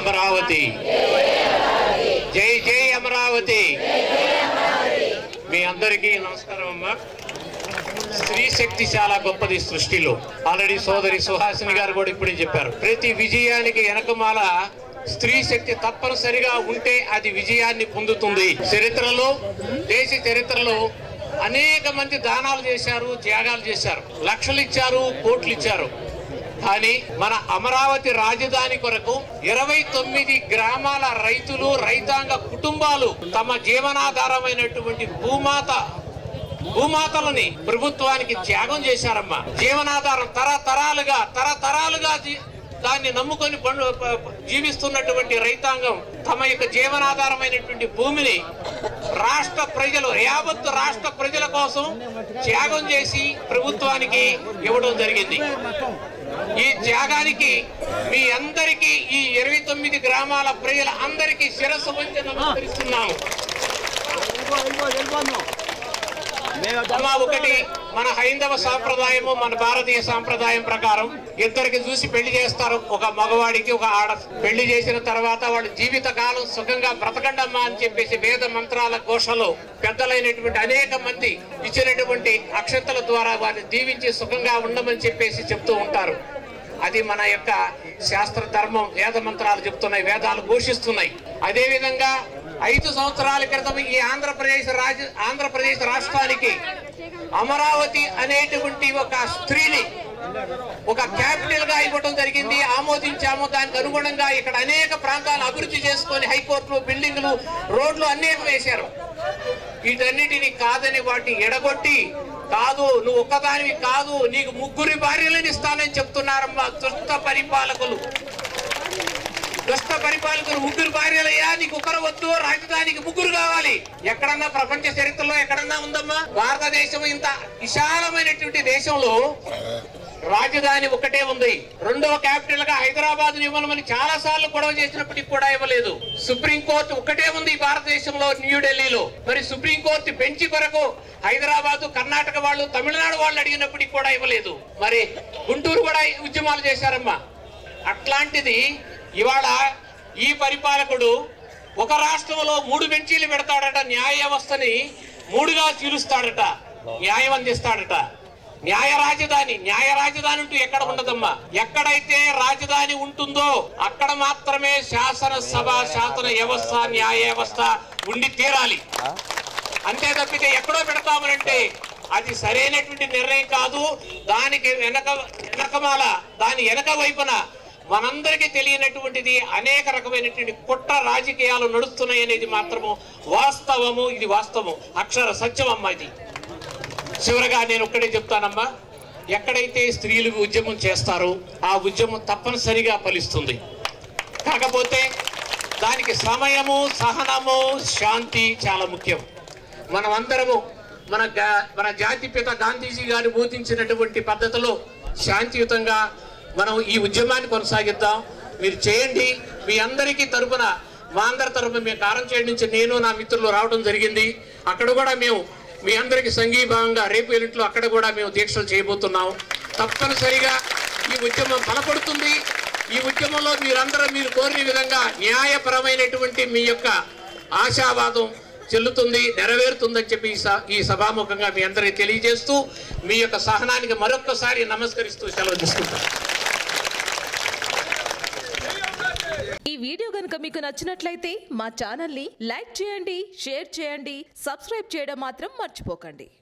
అమరావతి జై జై అమరావతి మీ అందరికీ నమస్కారం అమ్మా స్త్రీ శక్తి చాలా గొప్పది సృష్టిలో ఆల్రెడీ సోదరి సుహాసిని గారు కూడా ఇప్పుడే చెప్పారు ప్రతి విజయానికి వెనకమాల స్త్రీ శక్తి తప్పనిసరిగా ఉంటే అది విజయాన్ని పొందుతుంది చరిత్రలో దేశ చరిత్రలో అనేక మంది దానాలు చేశారు త్యాగాలు చేశారు లక్షలు ఇచ్చారు కోట్లు ఇచ్చారు కానీ మన అమరావతి రాజధాని కొరకు ఇరవై తొమ్మిది గ్రామాల రైతులు రైతాంగ కుటుంబాలు తమ జీవనాధారమైనటువంటి భూమాత భూమాతలని ప్రభుత్వానికి త్యాగం చేశారమ్మా జీవనాధారం తరతరాలుగా తరతరాలుగా జీ- దాన్ని నమ్ముకొని పండు ప- ప- జీవిస్తున్నటువంటి రైతాంగం తమ యొక్క జీవనాధారమైనటువంటి భూమిని రాష్ట్ర ప్రజలు యావత్తు రాష్ట్ర ప్రజల కోసం త్యాగం చేసి ప్రభుత్వానికి ఇవ్వడం జరిగింది ఈ త్యాగానికి మీ అందరికీ ఈ ఇరవై తొమ్మిది గ్రామాల ప్రజల అందరికీ శిరస్సు వంచి నమస్కరిస్తున్నాము అమ్మా ఒకటి మన హైందవ సాంప్రదాయము మన భారతీయ సాంప్రదాయం ప్రకారం ఇద్దరికి చూసి పెళ్లి చేస్తారు ఒక మగవాడికి ఒక ఆడ పెళ్లి చేసిన తర్వాత వాళ్ళు జీవిత కాలం సుఖంగా బ్రతకండమ్మా అని చెప్పేసి వేద మంత్రాల ఘోషలో పెద్దలైనటువంటి అనేక మంది ఇచ్చినటువంటి అక్షంతల ద్వారా వారిని దీవించి సుఖంగా ఉండమని చెప్పేసి చెప్తూ ఉంటారు అది మన యొక్క శాస్త్ర ధర్మం వేద మంత్రాలు చెప్తున్నాయి వేదాలు ఘోషిస్తున్నాయి అదే విధంగా ఐదు సంవత్సరాల క్రితం ఈ ఆంధ్రప్రదేశ్ రాజ ఆంధ్రప్రదేశ్ రాష్ట్రానికి అమరావతి అనేటువంటి ఒక స్త్రీని ఒక క్యాపిటల్ గా ఇవ్వడం జరిగింది ఆమోదించాము దానికి అనుగుణంగా ఇక్కడ అనేక ప్రాంతాలు అభివృద్ధి చేసుకొని హైకోర్టులు బిల్డింగ్లు రోడ్లు అనేక వేశారు వీటన్నిటిని కాదని వాటిని ఎడగొట్టి కాదు నువ్వు ఒక్కదానివి కాదు నీకు ముగ్గురి భార్యలను ఇస్తానని చెప్తున్నారమ్మా దుష్ట పరిపాలకులు దుష్ట పరిపాలకులు ముగ్గురు భార్యలయ్యా నీకు ఒకరు వద్దు రాజధానికి ముగ్గురు కావాలి ఎక్కడన్నా ప్రపంచ చరిత్రలో ఎక్కడన్నా ఉందమ్మా భారతదేశం ఇంత విశాలమైనటువంటి దేశంలో రాజధాని ఒకటే ఉంది రెండవ క్యాపిటల్ గా హైదరాబాద్ ఇవ్వమని చాలా సార్లు గొడవ చేసినప్పటికీ కూడా ఇవ్వలేదు సుప్రీంకోర్టు ఒకటే ఉంది భారతదేశంలో న్యూఢిల్లీలో మరి సుప్రీంకోర్టు బెంచి కొరకు హైదరాబాద్ కర్ణాటక వాళ్ళు తమిళనాడు వాళ్ళు అడిగినప్పటికీ కూడా ఇవ్వలేదు మరి గుంటూరు కూడా ఉద్యమాలు చేశారమ్మా అట్లాంటిది ఇవాళ ఈ పరిపాలకుడు ఒక రాష్ట్రంలో మూడు బెంచీలు పెడతాడట న్యాయ వ్యవస్థని మూడుగా చీలుస్తాడట న్యాయం అందిస్తాడట న్యాయ రాజధాని న్యాయ రాజధాని అంటూ ఎక్కడ ఉండదమ్మా ఎక్కడైతే రాజధాని ఉంటుందో అక్కడ మాత్రమే శాసనసభ శాసన వ్యవస్థ న్యాయ వ్యవస్థ ఉండి తీరాలి అంతే తప్పితే ఎక్కడో పెడతామనంటే అది సరైనటువంటి నిర్ణయం కాదు దానికి వెనక వెనకమాల దాని వెనక వైపున మనందరికీ తెలియనటువంటిది అనేక రకమైనటువంటి కుట్ర రాజకీయాలు నడుస్తున్నాయి అనేది మాత్రము వాస్తవము ఇది వాస్తవం అక్షర సత్యం అమ్మా ఇది చివరగా నేను ఒక్కడే చెప్తానమ్మా ఎక్కడైతే స్త్రీలు ఉద్యమం చేస్తారో ఆ ఉద్యమం తప్పనిసరిగా ఫలిస్తుంది కాకపోతే దానికి సమయము సహనము శాంతి చాలా ముఖ్యం మనం అందరము మన గా- మన జాతిపిత గాంధీజీ గారు బోధించినటువంటి పద్ధతిలో శాంతియుతంగా మనం ఈ ఉద్యమాన్ని కొనసాగిద్దాం మీరు చేయండి మీ అందరికీ తరపున మా అందరి తరపున మేము కారం చేయడం నుంచి నేను నా మిత్రులు రావడం జరిగింది అక్కడ కూడా మేము మీ అందరికీ సంఘీభావంగా రేపు ఎల్లుంట్లో అక్కడ కూడా మేము దీక్షలు చేయబోతున్నాం తప్పనిసరిగా ఈ ఉద్యమం బలపడుతుంది ఈ ఉద్యమంలో మీరందరూ మీరు కోరిన విధంగా న్యాయపరమైనటువంటి మీ యొక్క ఆశావాదం చెల్లుతుంది నెరవేరుతుందని చెప్పి ఈ స- ఈ సభాముఖంగా మీ అందరికీ తెలియజేస్తూ మీ యొక్క సహనానికి మరొక్కసారి నమస్కరిస్తూ సెలవు తీసుకుంటాను ఈ వీడియో గనుక మీకు నచ్చినట్లయితే మా ఛానల్ని లైక్ చేయండి షేర్ చేయండి సబ్స్క్రైబ్ చేయడం మాత్రం మర్చిపోకండి